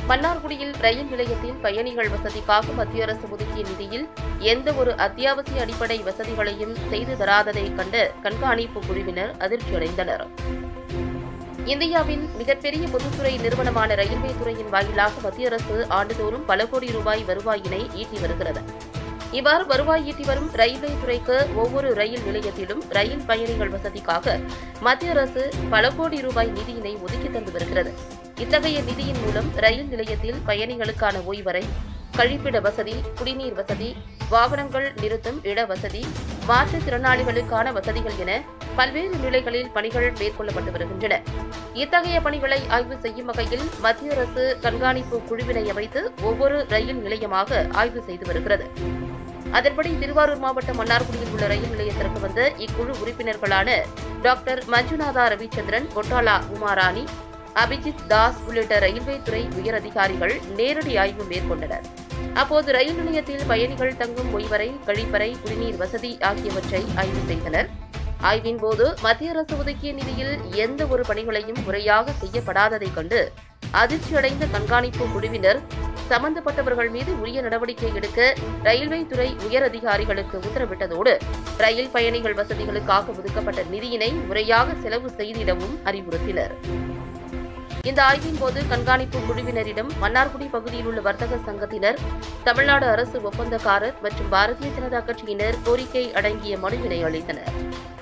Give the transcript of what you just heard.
மன்னார்குடியில் ரயில் நிலையத்தில் பயணிகள் வசதிக்காக மத்திய அரசு ஒதுக்கிய நிதியில் எந்த ஒரு அத்தியாவசிய அடிப்படை வசதிகளையும் செய்து தராததை கண்ட கண்காணிப்பு குழுவினர் அதிர்ச்சியடைந்தனர் இந்தியாவின் மிகப்பெரிய பொதுத்துறை நிறுவனமான ரயில்வே துறையின் வாயிலாக மத்திய அரசு ஆண்டுதோறும் பல கோடி ரூபாய் வருவாயினை ஈட்டி வருகிறது இவ்வாறு வருவாய் ஈட்டி வரும் ரயில்வே துறைக்கு ஒவ்வொரு ரயில் நிலையத்திலும் ரயில் பயணிகள் வசதிக்காக மத்திய அரசு பல கோடி ரூபாய் நிதியினை ஒதுக்கி தந்து வருகிறது இத்தகைய நிதியின் மூலம் ரயில் நிலையத்தில் பயணிகளுக்கான ஓய்வறை கழிப்பிட வசதி குடிநீர் வசதி வாகனங்கள் நிறுத்தும் இட வசதி மாற்றுத்திறனாளிகளுக்கான வசதிகள் என பல்வேறு நிலைகளில் பணிகள் மேற்கொள்ளப்பட்டு வருகின்றன இத்தகைய பணிகளை ஆய்வு செய்யும் வகையில் மத்திய அரசு கண்காணிப்பு குழுவினை அமைத்து ஒவ்வொரு ரயில் நிலையமாக ஆய்வு செய்து வருகிறது அதன்படி திருவாரூர் மாவட்டம் மன்னார்குடியில் உள்ள ரயில் நிலையத்திற்கு வந்த இக்குழு உறுப்பினர்களான டாக்டர் மஞ்சுநாதா ரவிச்சந்திரன் கொட்டாலா உமாராணி அபிஜித் தாஸ் உள்ளிட்ட ரயில்வே துறை உயர் அதிகாரிகள் நேரடி ஆய்வு மேற்கொண்டனர் அப்போது ரயில் நிலையத்தில் பயணிகள் தங்கும் ஓய்வறை கழிப்பறை குடிநீர் வசதி ஆகியவற்றை ஆய்வு செய்தனர் ஆய்வின் போது மத்திய அரசு ஒதுக்கிய நிதியில் எந்த ஒரு பணிகளையும் முறையாக செய்யப்படாததைக் கண்டு அதிர்ச்சியடைந்த கண்காணிப்பு குழுவினர் சம்பந்தப்பட்டவர்கள் மீது உரிய நடவடிக்கை எடுக்க ரயில்வே துறை உயர் அதிகாரிகளுக்கு உத்தரவிட்டதோடு ரயில் பயணிகள் வசதிகளுக்காக ஒதுக்கப்பட்ட நிதியினை முறையாக செலவு செய்திடவும் அறிவுறுத்தினர் இந்த ஆய்வின் போது கண்காணிப்பு குழுவினரிடம் மன்னார்குடி பகுதியில் உள்ள வர்த்தக சங்கத்தினர் தமிழ்நாடு அரசு ஒப்பந்தக்காரர் மற்றும் பாரதிய ஜனதா கட்சியினர் கோரிக்கை அடங்கிய மனுவினை அளித்தனர்